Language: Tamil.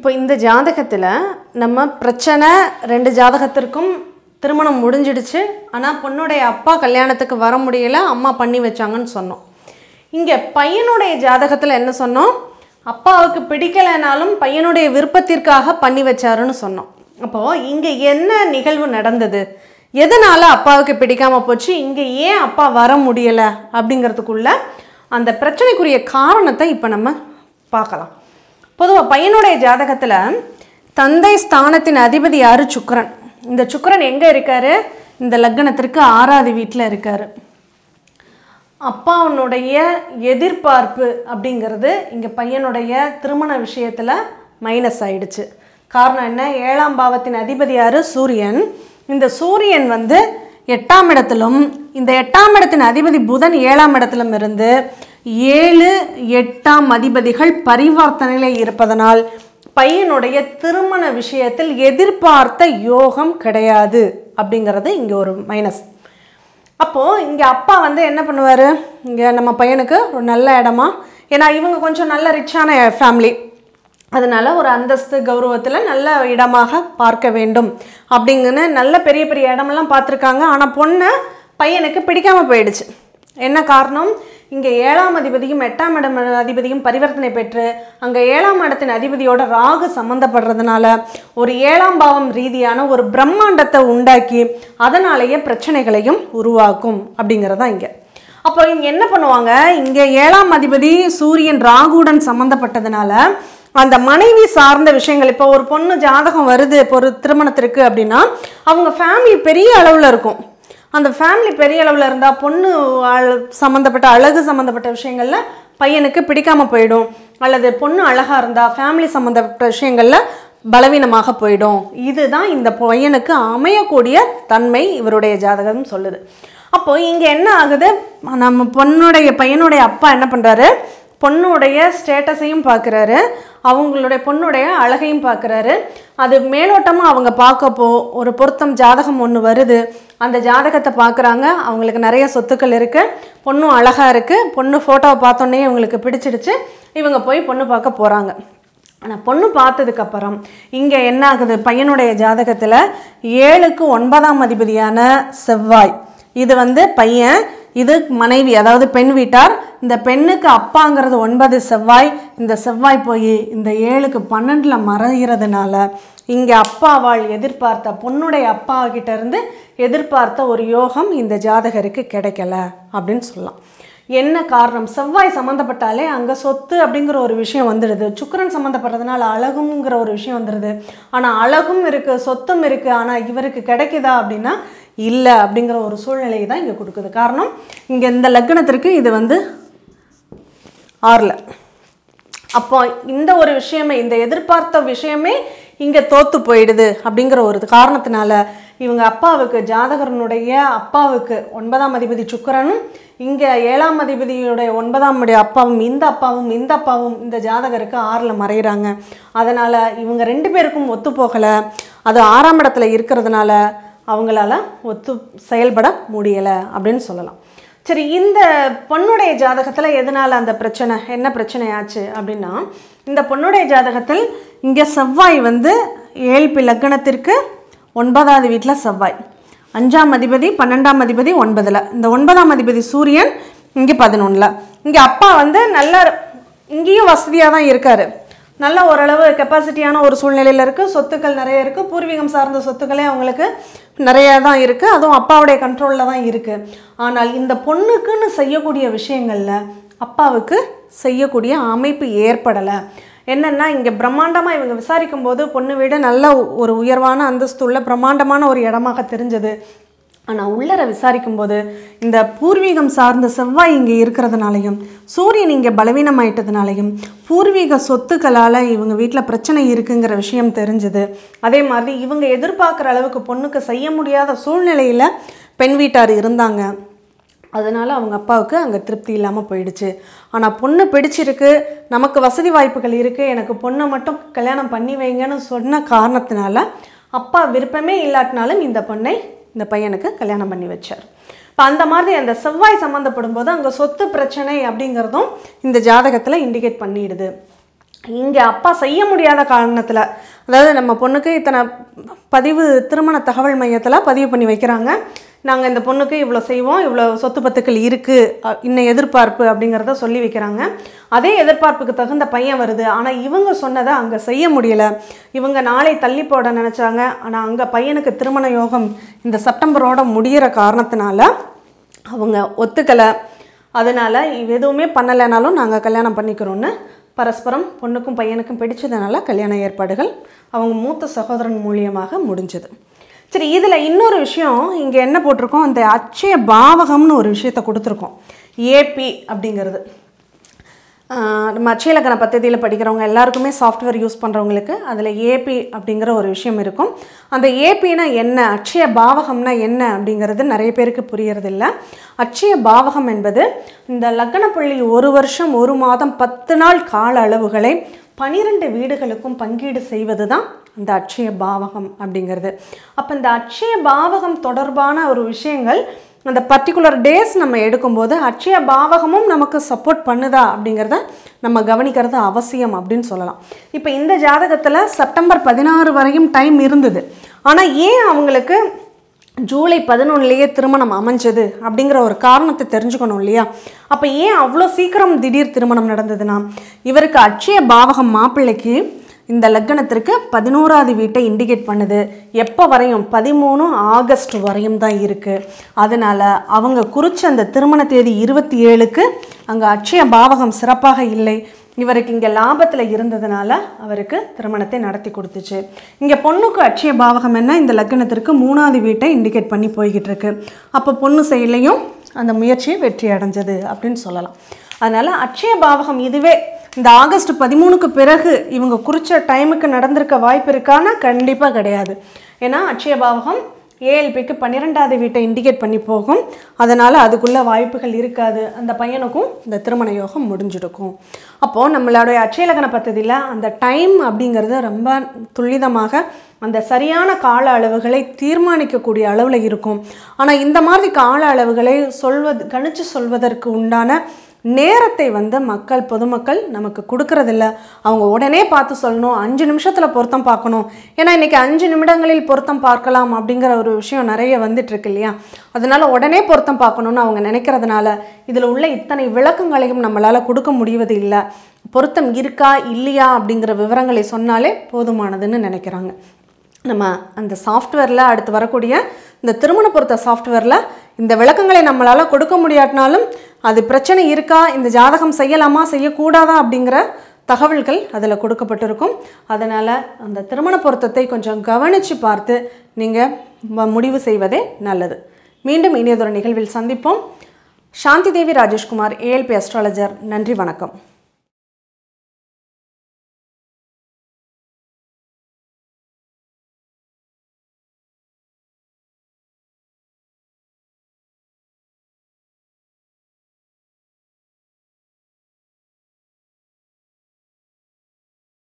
இப்போ இந்த ஜாதகத்தில் நம்ம பிரச்சனை ரெண்டு ஜாதகத்திற்கும் திருமணம் முடிஞ்சிடுச்சு ஆனால் பொண்ணுடைய அப்பா கல்யாணத்துக்கு வர முடியல அம்மா பண்ணி வச்சாங்கன்னு சொன்னோம் இங்கே பையனுடைய ஜாதகத்தில் என்ன சொன்னோம் அப்பாவுக்கு பிடிக்கலைனாலும் பையனுடைய விருப்பத்திற்காக பண்ணி வச்சாருன்னு சொன்னோம் அப்போது இங்கே என்ன நிகழ்வு நடந்தது எதனால் அப்பாவுக்கு பிடிக்காம போச்சு இங்கே ஏன் அப்பா வர முடியலை அப்படிங்கிறதுக்குள்ள அந்த பிரச்சனைக்குரிய காரணத்தை இப்போ நம்ம பார்க்கலாம் பொதுவாக பையனுடைய ஜாதகத்தில் தந்தை ஸ்தானத்தின் அதிபதி யாரு சுக்கிரன் இந்த சுக்கிரன் எங்கே இருக்காரு இந்த லக்னத்திற்கு ஆறாவது வீட்டில் இருக்காரு அப்பாவுடைய எதிர்பார்ப்பு அப்படிங்கிறது இங்கே பையனுடைய திருமண விஷயத்தில் மைனஸ் ஆயிடுச்சு காரணம் என்ன ஏழாம் பாவத்தின் அதிபதி யாரு சூரியன் இந்த சூரியன் வந்து எட்டாம் இடத்திலும் இந்த எட்டாம் இடத்தின் அதிபதி புதன் ஏழாம் இடத்திலும் இருந்து ஏழு எட்டாம் அதிபதிகள் பரிவர்த்தனையில் இருப்பதனால் பையனுடைய திருமண விஷயத்தில் எதிர்பார்த்த யோகம் கிடையாது அப்படிங்கிறது இங்கே ஒரு மைனஸ் அப்போது இங்கே அப்பா வந்து என்ன பண்ணுவார் இங்கே நம்ம பையனுக்கு ஒரு நல்ல இடமா ஏன்னா இவங்க கொஞ்சம் நல்ல ரிச்சான ஃபேமிலி அதனால ஒரு அந்தஸ்து கௌரவத்தில் நல்ல இடமாக பார்க்க வேண்டும் அப்படிங்கன்னு நல்ல பெரிய பெரிய இடமெல்லாம் பார்த்துருக்காங்க ஆனால் பொண்ணை பையனுக்கு பிடிக்காம போயிடுச்சு என்ன காரணம் இங்கே ஏழாம் அதிபதியும் எட்டாம் இடம் அதிபதியும் பரிவர்த்தனை பெற்று அங்கே ஏழாம் இடத்தின் அதிபதியோட ராகு சம்மந்தப்படுறதுனால ஒரு ஏழாம் பாவம் ரீதியான ஒரு பிரம்மாண்டத்தை உண்டாக்கி அதனாலேயே பிரச்சனைகளையும் உருவாக்கும் அப்படிங்கிறது தான் இங்கே அப்போ இங்கே என்ன பண்ணுவாங்க இங்கே ஏழாம் அதிபதி சூரியன் ராகுடன் சம்மந்தப்பட்டதுனால அந்த மனைவி சார்ந்த விஷயங்கள் இப்போ ஒரு பொண்ணு ஜாதகம் வருது இப்போ ஒரு திருமணத்திற்கு அப்படின்னா அவங்க ஃபேமிலி பெரிய அளவில் இருக்கும் அந்த ஃபேமிலி பெரிய அளவில் இருந்தால் பொண்ணு அழ- சம்மந்தப்பட்ட அழகு சம்மந்தப்பட்ட விஷயங்களில் பையனுக்கு பிடிக்காம போயிடும் அல்லது பொண்ணு அழகாக இருந்தால் ஃபேமிலி சம்மந்தப்பட்ட விஷயங்களில் பலவீனமாக போயிடும் இதுதான் இந்த பையனுக்கு அமையக்கூடிய தன்மை இவருடைய ஜாதகம் சொல்லுது அப்போ இங்கே என்ன ஆகுது நம்ம பொண்ணுடைய பையனுடைய அப்பா என்ன பண்ணுறாரு பொண்ணுடைய ஸ்டேட்டஸையும் பார்க்குறாரு அவங்களுடைய பொண்ணுடைய அழகையும் பார்க்குறாரு அது மேலோட்டமாக அவங்க பார்க்கப்போ ஒரு பொருத்தம் ஜாதகம் ஒன்று வருது அந்த ஜாதகத்தை பார்க்குறாங்க அவங்களுக்கு நிறைய சொத்துக்கள் இருக்குது பொண்ணும் அழகாக இருக்குது பொண்ணு ஃபோட்டோவை பார்த்தோன்னே இவங்களுக்கு பிடிச்சிடுச்சு இவங்க போய் பொண்ணு பார்க்க போகிறாங்க ஆனால் பொண்ணு பார்த்ததுக்கப்புறம் இங்கே என்ன ஆகுது பையனுடைய ஜாதகத்தில் ஏழுக்கு ஒன்பதாம் அதிபதியான செவ்வாய் இது வந்து பையன் இது மனைவி அதாவது பெண் வீட்டார் இந்த பெண்ணுக்கு அப்பாங்கிறது ஒன்பது செவ்வாய் இந்த செவ்வாய் போய் இந்த ஏழுக்கு பன்னெண்டில் மறைகிறதுனால இங்கே அப்பாவால் எதிர்பார்த்த பொண்ணுடைய அப்பா கிட்ட இருந்து எதிர்பார்த்த ஒரு யோகம் இந்த ஜாதகருக்கு கிடைக்கல அப்படின்னு சொல்லலாம் என்ன காரணம் செவ்வாய் சம்மந்தப்பட்டாலே அங்கே சொத்து அப்படிங்கிற ஒரு விஷயம் வந்துடுது சுக்கிரன் சம்மந்தப்படுறதுனால அழகுங்கிற ஒரு விஷயம் வந்துடுது ஆனால் அழகும் இருக்குது சொத்தும் இருக்குது ஆனால் இவருக்கு கிடைக்குதா அப்படின்னா இல்லை அப்படிங்கிற ஒரு சூழ்நிலையை தான் இங்கே கொடுக்குது காரணம் இங்கே இந்த லக்னத்திற்கு இது வந்து ஆறில் அப்போ இந்த ஒரு விஷயமே இந்த எதிர்பார்த்த விஷயமே இங்கே தோத்து போயிடுது அப்படிங்கிற ஒரு காரணத்தினால இவங்க அப்பாவுக்கு ஜாதகரனுடைய அப்பாவுக்கு ஒன்பதாம் அதிபதி சுக்கிரனும் இங்கே ஏழாம் அதிபதியுடைய ஒன்பதாம் உடைய அப்பாவும் இந்த அப்பாவும் இந்த அப்பாவும் இந்த ஜாதகருக்கு ஆறில் மறைகிறாங்க அதனால் இவங்க ரெண்டு பேருக்கும் ஒத்து போகலை அது ஆறாம் இடத்துல இருக்கிறதுனால அவங்களால ஒத்து செயல்பட முடியலை அப்படின்னு சொல்லலாம் சரி இந்த பொண்ணுடைய ஜாதகத்தில் எதனால் அந்த பிரச்சனை என்ன பிரச்சனை ஆச்சு அப்படின்னா இந்த பொண்ணுடைய ஜாதகத்தில் இங்கே செவ்வாய் வந்து ஏழ்பி லக்னத்திற்கு ஒன்பதாவது வீட்டில் செவ்வாய் அஞ்சாம் அதிபதி பன்னெண்டாம் அதிபதி ஒன்பதில் இந்த ஒன்பதாம் அதிபதி சூரியன் இங்கே பதினொன்றில் இங்கே அப்பா வந்து நல்ல இங்கேயும் வசதியாக தான் இருக்காரு நல்ல ஓரளவு கெப்பாசிட்டியான ஒரு சூழ்நிலையில் இருக்குது சொத்துக்கள் நிறைய இருக்குது பூர்வீகம் சார்ந்த சொத்துக்களே அவங்களுக்கு நிறைய தான் இருக்குது அதுவும் அப்பாவுடைய கண்ட்ரோலில் தான் இருக்குது ஆனால் இந்த பொண்ணுக்குன்னு செய்யக்கூடிய விஷயங்களில் அப்பாவுக்கு செய்யக்கூடிய அமைப்பு ஏற்படலை என்னென்னா இங்கே பிரம்மாண்டமாக இவங்க விசாரிக்கும் போது பொண்ணு வீடு நல்ல ஒரு உயர்வான அந்தஸ்து உள்ள பிரம்மாண்டமான ஒரு இடமாக தெரிஞ்சது ஆனால் உள்ளர விசாரிக்கும் போது இந்த பூர்வீகம் சார்ந்த செவ்வாய் இங்கே இருக்கிறதுனாலையும் சூரியன் இங்கே பலவீனமாயிட்டதுனாலையும் பூர்வீக சொத்துக்களால் இவங்க வீட்டில் பிரச்சனை இருக்குங்கிற விஷயம் தெரிஞ்சுது அதே மாதிரி இவங்க எதிர்பார்க்குற அளவுக்கு பொண்ணுக்கு செய்ய முடியாத சூழ்நிலையில் பெண் வீட்டார் இருந்தாங்க அதனால் அவங்க அப்பாவுக்கு அங்கே திருப்தி இல்லாமல் போயிடுச்சு ஆனால் பொண்ணு பிடிச்சிருக்கு நமக்கு வசதி வாய்ப்புகள் இருக்குது எனக்கு பொண்ணை மட்டும் கல்யாணம் பண்ணி வைங்கன்னு சொன்ன காரணத்தினால அப்பா விருப்பமே இல்லாட்டினாலும் இந்த பொண்ணை இந்த பையனுக்கு கல்யாணம் பண்ணி வச்சார் இப்போ அந்த மாதிரி அந்த செவ்வாய் சம்மந்தப்படும் போது அங்கே சொத்து பிரச்சனை அப்படிங்கிறதும் இந்த ஜாதகத்தில் இண்டிகேட் பண்ணிடுது இங்கே அப்பா செய்ய முடியாத காரணத்தில் அதாவது நம்ம பொண்ணுக்கு இத்தனை பதிவு திருமண தகவல் மையத்தில் பதிவு பண்ணி வைக்கிறாங்க நாங்கள் இந்த பொண்ணுக்கு இவ்வளோ செய்வோம் இவ்வளோ சொத்து பத்துக்கள் இருக்குது இன்னும் எதிர்பார்ப்பு அப்படிங்கிறத சொல்லி வைக்கிறாங்க அதே எதிர்பார்ப்புக்கு தகுந்த பையன் வருது ஆனால் இவங்க சொன்னதை அங்கே செய்ய முடியல இவங்க நாளை தள்ளி போட நினச்சாங்க ஆனால் அங்கே பையனுக்கு திருமண யோகம் இந்த செப்டம்பரோட முடியிற காரணத்தினால அவங்க ஒத்துக்கலை அதனால் எதுவுமே பண்ணலைனாலும் நாங்கள் கல்யாணம் பண்ணிக்கிறோன்னு பரஸ்பரம் பொண்ணுக்கும் பையனுக்கும் பிடிச்சதுனால கல்யாண ஏற்பாடுகள் அவங்க மூத்த சகோதரன் மூலியமாக முடிஞ்சது சரி இதில் இன்னொரு விஷயம் இங்கே என்ன போட்டிருக்கோம் இந்த அச்சய பாவகம்னு ஒரு விஷயத்தை கொடுத்துருக்கோம் ஏபி அப்படிங்கிறது ஆஹ் நம்ம அச்சயலக்கண பദ്ധதியில் படிக்கிறவங்க எல்லாருக்குமே சாஃப்ட்வேர் யூஸ் பண்ணுறவங்களுக்கு அதில் ஏபி அப்படிங்கிற ஒரு விஷயம் இருக்கும் அந்த ஏபினா என்ன அட்சய பாவகம்னா என்ன அப்படிங்கிறது நிறைய பேருக்கு புரியறதில்ல அட்சய பாவகம் என்பது இந்த லக்கண புள்ளி ஒரு வருஷம் ஒரு மாதம் பத்து நாள் கால அளவுகளை பனிரெண்டு வீடுகளுக்கும் பங்கீடு செய்வது தான் அந்த அட்சய பாவகம் அப்படிங்கிறது அப்போ இந்த அட்சய பாவகம் தொடர்பான ஒரு விஷயங்கள் அந்த பர்டிகுலர் டேஸ் நம்ம எடுக்கும்போது அட்சய பாவகமும் நமக்கு சப்போர்ட் பண்ணுதா அப்படிங்கிறத நம்ம கவனிக்கிறது அவசியம் அப்படின்னு சொல்லலாம் இப்போ இந்த ஜாதகத்தில் செப்டம்பர் பதினாறு வரையும் டைம் இருந்தது ஆனால் ஏன் அவங்களுக்கு ஜூலை பதினொன்றுலேயே திருமணம் அமைஞ்சது அப்படிங்கிற ஒரு காரணத்தை தெரிஞ்சுக்கணும் இல்லையா அப்போ ஏன் அவ்வளோ சீக்கிரம் திடீர் திருமணம் நடந்ததுன்னா இவருக்கு அட்சய பாவகம் மாப்பிள்ளைக்கு இந்த லக்னத்திற்கு பதினோராவது வீட்டை இண்டிகேட் பண்ணுது எப்போ வரையும் பதிமூணு ஆகஸ்ட் வரையும் தான் இருக்குது அதனால் அவங்க குறிச்ச அந்த திருமண தேதி இருபத்தி ஏழுக்கு அங்கே அட்சய பாவகம் சிறப்பாக இல்லை இவருக்கு இங்கே லாபத்தில் இருந்ததுனால அவருக்கு திருமணத்தை நடத்தி கொடுத்துச்சு இங்கே பொண்ணுக்கு அட்சய பாவகம் என்ன இந்த லக்னத்திற்கு மூணாவது வீட்டை இண்டிகேட் பண்ணி போய்கிட்டு இருக்கு அப்போ பொண்ணு செயலையும் அந்த முயற்சி வெற்றி அடைஞ்சது அப்படின்னு சொல்லலாம் அதனால் அட்சய பாவகம் இதுவே இந்த ஆகஸ்ட் பதிமூணுக்கு பிறகு இவங்க குறித்த டைமுக்கு நடந்திருக்க வாய்ப்பு இருக்கான்னா கண்டிப்பாக கிடையாது ஏன்னா அட்சய பாவகம் ஏஎல்பிக்கு பன்னிரெண்டாவது வீட்டை இண்டிகேட் பண்ணி போகும் அதனால் அதுக்குள்ள வாய்ப்புகள் இருக்காது அந்த பையனுக்கும் இந்த திருமண யோகம் முடிஞ்சிருக்கும் அப்போது நம்மளுடைய அட்சயலக்கண பദ്ധதியில் அந்த டைம் அப்படிங்கிறது ரொம்ப துல்லிதமாக அந்த சரியான கால அளவுகளை தீர்மானிக்கக்கூடிய அளவில் இருக்கும் ஆனால் இந்த மாதிரி கால அளவுகளை சொல்வது கணிச்சு சொல்வதற்கு உண்டான நேரத்தை வந்து மக்கள் பொதுமக்கள் நமக்கு கொடுக்கறதில்ல அவங்க உடனே பார்த்து சொல்லணும் அஞ்சு நிமிஷத்தில் பொருத்தம் பார்க்கணும் ஏன்னா இன்றைக்கி அஞ்சு நிமிடங்களில் பொருத்தம் பார்க்கலாம் அப்படிங்கிற ஒரு விஷயம் நிறைய வந்துட்டு இருக்கு இல்லையா அதனால் உடனே பொருத்தம் பார்க்கணுன்னு அவங்க நினைக்கிறதுனால இதில் உள்ள இத்தனை விளக்கங்களையும் நம்மளால் கொடுக்க முடிவது இல்லை பொருத்தம் இருக்கா இல்லையா அப்படிங்கிற விவரங்களை சொன்னாலே போதுமானதுன்னு நினைக்கிறாங்க நம்ம அந்த சாஃப்ட்வேரில் அடுத்து வரக்கூடிய இந்த திருமண பொருத்த சாஃப்ட்வேரில் இந்த விளக்கங்களை நம்மளால் கொடுக்க முடியாட்டினாலும் அது பிரச்சனை இருக்கா இந்த ஜாதகம் செய்யலாமா செய்யக்கூடாதா அப்படிங்கிற தகவல்கள் அதில் கொடுக்கப்பட்டிருக்கும் அதனால் அந்த திருமண பொருத்தத்தை கொஞ்சம் கவனித்து பார்த்து நீங்கள் முடிவு செய்வதே நல்லது மீண்டும் இனியதொரு நிகழ்வில் சந்திப்போம் சாந்தி தேவி ராஜேஷ்குமார் ஏஎல்பி அஸ்ட்ராலஜர் நன்றி வணக்கம்